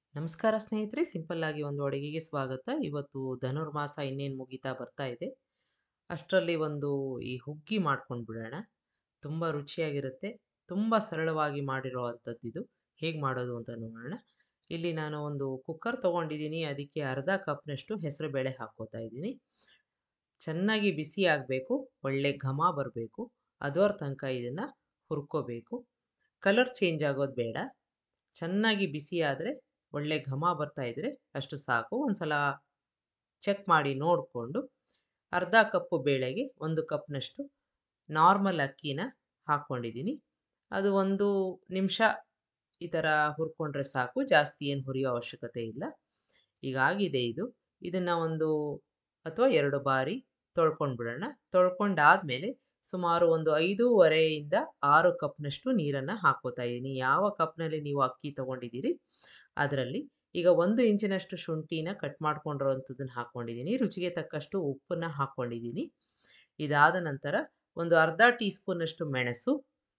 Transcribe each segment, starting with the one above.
ನಮಸ್ಕಾರ ಸ್ನೇಹಿತರೆ ಸಿಂಪಲ್ ಆಗಿ ಒಂದು ಅಡುಗೆಗೆ ಸ್ವಾಗತ ಇವತ್ತು ಧನುರ್ಮಾಸ ಇನ್ನೇನು ಮುಗಿತಾ ಬರ್ತಾ ಇದೆ ಅಷ್ಟರಲ್ಲಿ ಒಂದು ಈ ಹುಗ್ಗಿ ಮಾಡ್ಕೊಂಡು ಬಿಡೋಣ ತುಂಬ ರುಚಿಯಾಗಿರುತ್ತೆ ತುಂಬ ಸರಳವಾಗಿ ಮಾಡಿರೋ ಅಂಥದ್ದು ಇದು ಹೇಗೆ ಮಾಡೋದು ಅಂತ ನೋಡೋಣ ಇಲ್ಲಿ ನಾನು ಒಂದು ಕುಕ್ಕರ್ ತೊಗೊಂಡಿದ್ದೀನಿ ಅದಕ್ಕೆ ಅರ್ಧ ಕಪ್ನಷ್ಟು ಹೆಸರು ಬೇಳೆ ಹಾಕ್ಕೋತಾ ಇದ್ದೀನಿ ಚೆನ್ನಾಗಿ ಬಿಸಿ ಆಗಬೇಕು ಒಳ್ಳೆ ಘಮ ಬರಬೇಕು ಅದರ ತನಕ ಇದನ್ನು ಹುರ್ಕೋಬೇಕು ಕಲರ್ ಚೇಂಜ್ ಆಗೋದು ಬೇಡ ಚೆನ್ನಾಗಿ ಬಿಸಿ ಆದರೆ ಒಳ್ಳೆ ಘಮ ಬರ್ತಾ ಇದ್ರೆ ಅಷ್ಟು ಸಾಕು ಒಂದ್ಸಲ ಚೆಕ್ ಮಾಡಿ ನೋಡಿಕೊಂಡು ಅರ್ಧ ಕಪ್ಪು ಬೇಳೆಗೆ ಒಂದು ಕಪ್ನಷ್ಟು ನಾರ್ಮಲ್ ಅಕ್ಕಿನ ಹಾಕ್ಕೊಂಡಿದ್ದೀನಿ ಅದು ಒಂದು ನಿಮಿಷ ಈ ಥರ ಹುರ್ಕೊಂಡ್ರೆ ಸಾಕು ಜಾಸ್ತಿ ಏನು ಹುರಿಯೋ ಅವಶ್ಯಕತೆ ಇಲ್ಲ ಈಗಾಗಿದೆ ಇದು ಇದನ್ನು ಒಂದು ಅಥವಾ ಎರಡು ಬಾರಿ ತೊಳ್ಕೊಂಡು ಬಿಡೋಣ ತೊಳ್ಕೊಂಡಾದಮೇಲೆ ಸುಮಾರು ಒಂದು ಐದೂವರೆಯಿಂದ ಆರು ಕಪ್ನಷ್ಟು ನೀರನ್ನು ಹಾಕ್ಕೋತಾ ಇದ್ದೀನಿ ಯಾವ ಕಪ್ನಲ್ಲಿ ನೀವು ಅಕ್ಕಿ ತೊಗೊಂಡಿದ್ದೀರಿ ಅದರಲ್ಲಿ ಈಗ ಒಂದು ಇಂಚಿನಷ್ಟು ಶುಂಠಿನ ಕಟ್ ಮಾಡ್ಕೊಂಡಿರೋವಂಥದ್ದನ್ನು ಹಾಕ್ಕೊಂಡಿದ್ದೀನಿ ರುಚಿಗೆ ತಕ್ಕಷ್ಟು ಉಪ್ಪನ್ನ ಹಾಕ್ಕೊಂಡಿದ್ದೀನಿ ಇದಾದ ನಂತರ ಒಂದು ಅರ್ಧ ಟೀ ಸ್ಪೂನಷ್ಟು ಮೆಣಸು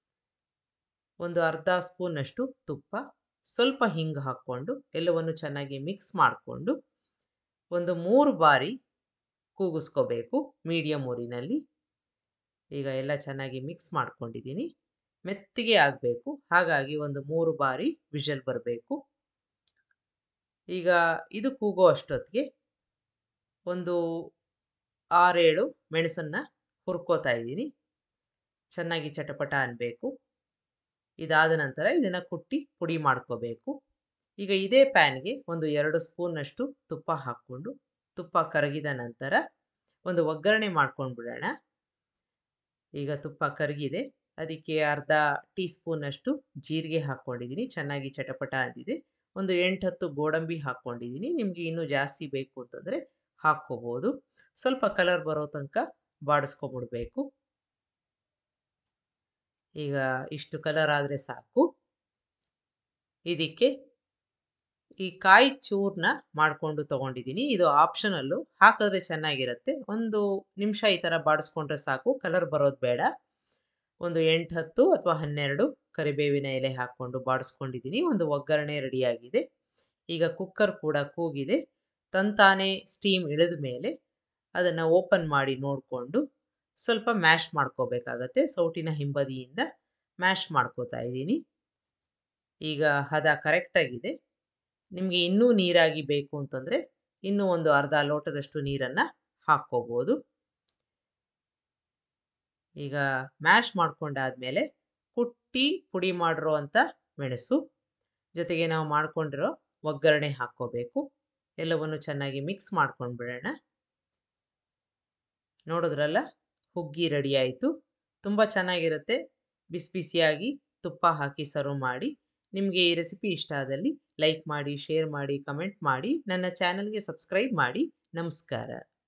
ಒಂದು ಅರ್ಧ ಸ್ಪೂನಷ್ಟು ತುಪ್ಪ ಸ್ವಲ್ಪ ಹಿಂಗೆ ಹಾಕ್ಕೊಂಡು ಎಲ್ಲವನ್ನು ಚೆನ್ನಾಗಿ ಮಿಕ್ಸ್ ಮಾಡಿಕೊಂಡು ಒಂದು ಮೂರು ಬಾರಿ ಕೂಗಿಸ್ಕೋಬೇಕು ಮೀಡಿಯಮ್ ಊರಿನಲ್ಲಿ ಈಗ ಎಲ್ಲ ಚೆನ್ನಾಗಿ ಮಿಕ್ಸ್ ಮಾಡ್ಕೊಂಡಿದ್ದೀನಿ ಮೆತ್ತಿಗೆ ಆಗಬೇಕು ಹಾಗಾಗಿ ಒಂದು ಮೂರು ಬಾರಿ ವಿಷಲ್ ಬರಬೇಕು ಈಗ ಇದು ಕೂಗೋ ಅಷ್ಟೊತ್ತಿಗೆ ಒಂದು ಆರೇಳು ಮೆಣಸನ್ನು ಹುರ್ಕೋತಾ ಇದ್ದೀನಿ ಚೆನ್ನಾಗಿ ಚಟಪಟ ಅನ್ನಬೇಕು ಇದಾದ ನಂತರ ಇದನ್ನು ಕುಟ್ಟಿ ಪುಡಿ ಮಾಡ್ಕೋಬೇಕು ಈಗ ಇದೇ ಪ್ಯಾನ್ಗೆ ಒಂದು ಎರಡು ಸ್ಪೂನ್ನಷ್ಟು ತುಪ್ಪ ಹಾಕ್ಕೊಂಡು ತುಪ್ಪ ಕರಗಿದ ನಂತರ ಒಂದು ಒಗ್ಗರಣೆ ಮಾಡ್ಕೊಂಡು ಬಿಡೋಣ ಈಗ ತುಪ್ಪ ಕರಗಿದೆ ಅದಕ್ಕೆ ಅರ್ಧ ಟೀ ಸ್ಪೂನಷ್ಟು ಜೀರಿಗೆ ಹಾಕ್ಕೊಂಡಿದ್ದೀನಿ ಚೆನ್ನಾಗಿ ಚಟಪಟ ಅಂದಿದೆ ಒಂದು ಎಂಟತ್ತು ಗೋಡಂಬಿ ಹಾಕ್ಕೊಂಡಿದ್ದೀನಿ ನಿಮಗೆ ಇನ್ನೂ ಜಾಸ್ತಿ ಬೇಕು ಅಂತಂದರೆ ಹಾಕ್ಕೋಬೋದು ಸ್ವಲ್ಪ ಕಲರ್ ಬರೋ ತನಕ ಬಾಡಿಸ್ಕೊಬಿಡ್ಬೇಕು ಈಗ ಇಷ್ಟು ಕಲರ್ ಆದರೆ ಸಾಕು ಇದಕ್ಕೆ ಈ ಕಾಯಿ ಚೂರ್ನ ಮಾಡಿಕೊಂಡು ತೊಗೊಂಡಿದ್ದೀನಿ ಇದು ಆಪ್ಷನಲ್ಲು ಹಾಕಿದ್ರೆ ಚೆನ್ನಾಗಿರುತ್ತೆ ಒಂದು ನಿಮಿಷ ಈ ಥರ ಬಾಡಿಸ್ಕೊಂಡ್ರೆ ಸಾಕು ಕಲರ್ ಬರೋದು ಬೇಡ ಒಂದು ಎಂಟು ಹತ್ತು ಅಥವಾ ಹನ್ನೆರಡು ಕರಿಬೇವಿನ ಎಲೆ ಹಾಕ್ಕೊಂಡು ಬಾಡಿಸ್ಕೊಂಡಿದ್ದೀನಿ ಒಂದು ಒಗ್ಗರಣೆ ರೆಡಿಯಾಗಿದೆ ಈಗ ಕುಕ್ಕರ್ ಕೂಡ ಕೂಗಿದೆ ತಂತಾನೆ ಸ್ಟೀಮ್ ಇಳಿದ ಮೇಲೆ ಅದನ್ನು ಓಪನ್ ಮಾಡಿ ನೋಡಿಕೊಂಡು ಸ್ವಲ್ಪ ಮ್ಯಾಶ್ ಮಾಡ್ಕೋಬೇಕಾಗತ್ತೆ ಸೌಟಿನ ಹಿಂಬದಿಯಿಂದ ಮ್ಯಾಶ್ ಮಾಡ್ಕೋತಾ ಇದ್ದೀನಿ ಈಗ ಹದ ಕರೆಕ್ಟಾಗಿದೆ ನಿಮಗೆ ಇನ್ನೂ ನೀರಾಗಿ ಬೇಕು ಅಂತಂದರೆ ಇನ್ನೂ ಒಂದು ಅರ್ಧ ಲೋಟದಷ್ಟು ನೀರನ್ನು ಹಾಕ್ಕೋಬೋದು ಈಗ ಮ್ಯಾಶ್ ಮಾಡ್ಕೊಂಡಾದ್ಮೇಲೆ ಕುಟ್ಟಿ ಪುಡಿ ಮಾಡಿರೋ ಅಂಥ ಮೆಣಸು ಜೊತೆಗೆ ನಾವು ಮಾಡ್ಕೊಂಡಿರೋ ಒಗ್ಗರಣೆ ಹಾಕ್ಕೋಬೇಕು ಎಲ್ಲವನ್ನು ಚೆನ್ನಾಗಿ ಮಿಕ್ಸ್ ಮಾಡ್ಕೊಂಡು ಬಿಡೋಣ ನೋಡಿದ್ರಲ್ಲ ಹುಗ್ಗಿ ರೆಡಿ ಆಯಿತು ತುಂಬ ಚೆನ್ನಾಗಿರುತ್ತೆ ಬಿಸಿ ಬಿಸಿಯಾಗಿ ತುಪ್ಪ ಹಾಕಿ ಸರ್ವ್ ಮಾಡಿ ನಿಮಗೆ ಈ ರೆಸಿಪಿ ಇಷ್ಟ ಆದಲ್ಲಿ ಲೈಕ್ ಮಾಡಿ ಶೇರ್ ಮಾಡಿ ಕಮೆಂಟ್ ಮಾಡಿ ನನ್ನ ಚಾನಲ್ಗೆ ಸಬ್ಸ್ಕ್ರೈಬ್ ಮಾಡಿ ನಮಸ್ಕಾರ